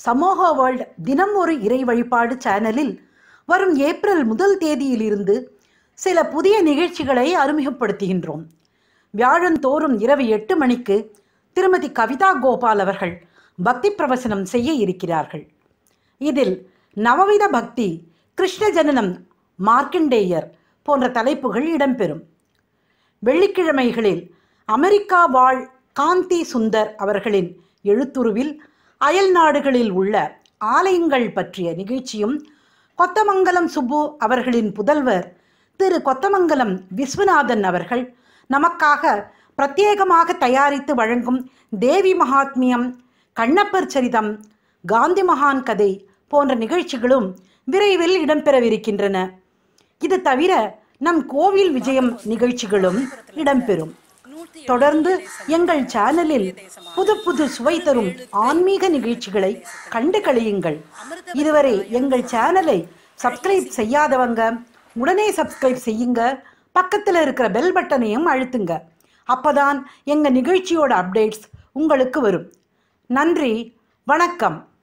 சமோகா world தினம் ஒரு இறை வழிபாடு சேனலில் வரும் ஏப்ரல் முதல் தேதியிலிருந்து சில புதிய நிகழ்ச்சிகளை அறிமுகப்படுத்துகின்றோம் வியாழந்தோறும் இரவு எட்டு மணிக்கு திருமதி கவிதா கோபால் அவர்கள் பக்தி பிரவசனம் செய்ய இருக்கிறார்கள் இதில் நவவித பக்தி கிருஷ்ண ஜனனம் மார்க்கண்டேயர் போன்ற தலைப்புகள் இடம்பெறும் வெள்ளிக்கிழமைகளில் அமெரிக்கா வாழ் காந்தி சுந்தர் அவர்களின் எழுத்துருவில் அயல் நாடுகளில் உள்ள ஆலயங்கள் பற்றிய நிகழ்ச்சியும் கொத்தமங்கலம் சுப்பு அவர்களின் புதல்வர் திரு கொத்தமங்கலம் விஸ்வநாதன் அவர்கள் நமக்காக பிரத்யேகமாக தயாரித்து வழங்கும் தேவி மகாத்மியம் கண்ணப்பர் சரிதம் காந்தி மகான் கதை போன்ற நிகழ்ச்சிகளும் விரைவில் இடம்பெறவிருக்கின்றன இது தவிர நம் கோவில் விஜயம் நிகழ்ச்சிகளும் இடம்பெறும் தொடர்ந்து எங்கள் சேனலில் புது புது சுவை தரும் ஆன்மீக நிகழ்ச்சிகளை கண்டு கழியுங்கள் இதுவரை எங்கள் சேனலை சப்ஸ்கிரைப் செய்யாதவங்க உடனே சப்ஸ்கிரைப் செய்யுங்க பக்கத்தில் இருக்கிற பெல் பட்டனையும் அழுத்துங்க அப்பதான் எங்கள் நிகழ்ச்சியோட அப்டேட்ஸ் உங்களுக்கு வரும் நன்றி வணக்கம்